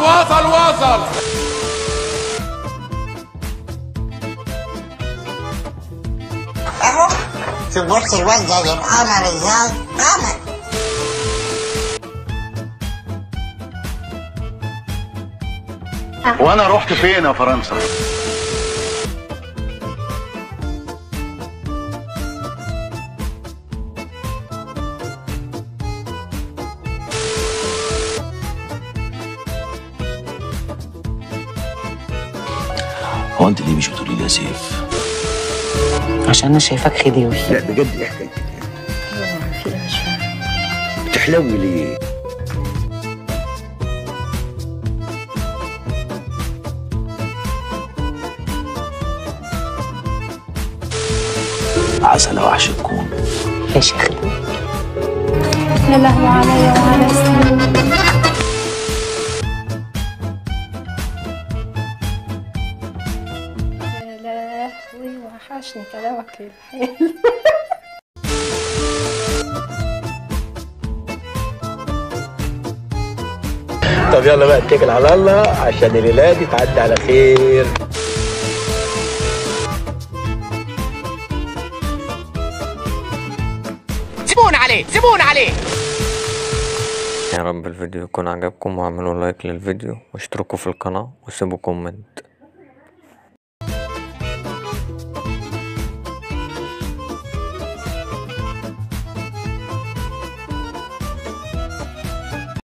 وصل وصل اهو تبص الواد زي القمر ازاي قمر وانا رحت فين يا فرنسا هو انت ليه مش بتقولي لي يا سيف عشان انا شايفاك خديوي لا بجد ايه حكايتك بتحلوي ليه عسل وحش تكون يا شيخ يا لهوي عليا وعلى سنين يا لهوي وحشني كلامك الحلو طب يلا بقى اتكل على الله عشان الليله دي تعدي على خير سيبون عليه سيبون عليه يا رب الفيديو يكون عجبكم واعملوا لايك للفيديو واشتركوا في القناة وسيبوا كومنت